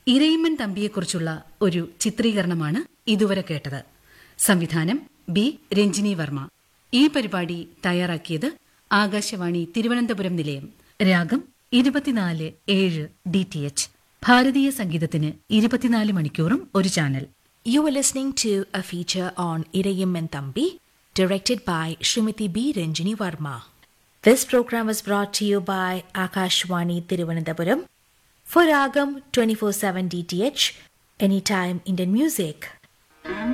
ഇരയിമ്മൻ തമ്പിയെക്കുറിച്ചുള്ള ഒരു ചിത്രീകരണമാണ് ഇതുവരെ കേട്ടത് സംവിധാനം ബി രഞ്ജിനി വർമ്മ ഈ പരിപാടി തയ്യാറാക്കിയത് ആകാശവാണി തിരുവനന്തപുരം നിലയം രാഗം ഇരുപത്തിനാല് ഏഴ് ഡി ടി എച്ച് ഭാരതീയ സംഗീതത്തിന് ഇരുപത്തിനാല് മണിക്കൂറും ഒരു channel You were listening to a feature on Irayim and Thambi, directed by Srimati B. Ranjini Varma. This program was brought to you by Akashwani Tiruvananthapuram for Ragam 24-7 DTH, anytime Indian music.